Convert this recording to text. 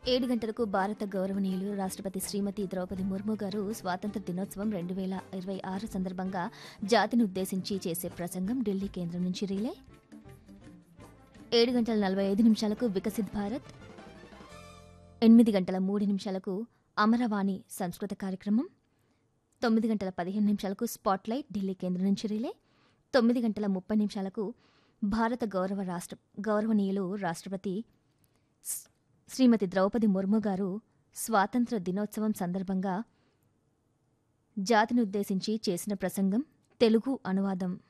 ఏడు గంటలకు భారత గౌరవనీయులు రాష్ట్రపతి శ్రీమతి ద్రౌపది ముర్ము గారు స్వాతంత్ర దినోత్సవం రెండు వేల ఇరవై ఆరు సందర్భంగా జాతిని ఉద్దేశించి చేసే ప్రసంగం ఢిల్లీ కేంద్రం నుంచి రీలే ఏడు గంటల నలభై ఐదు నిమిషాలకు వికసిత్ భారత్ ఎనిమిది గంటల మూడు నిమిషాలకు అమరవాణి సంస్కృత కార్యక్రమం తొమ్మిది గంటల పదిహేను నిమిషాలకు స్పాట్లైట్ ఢిల్లీ కేంద్రం నుంచి రీలే తొమ్మిది గంటల ముప్పై నిమిషాలకు భారత గౌరవ రాష్ట్ర గౌరవనీయులు రాష్ట్రపతి స్- శ్రీమతి ద్రౌపది ముర్ము గారు స్వాతంత్ర దినోత్సవం సందర్భంగా జాతిని ఉద్దేశించి చేసిన ప్రసంగం తెలుగు అనువాదం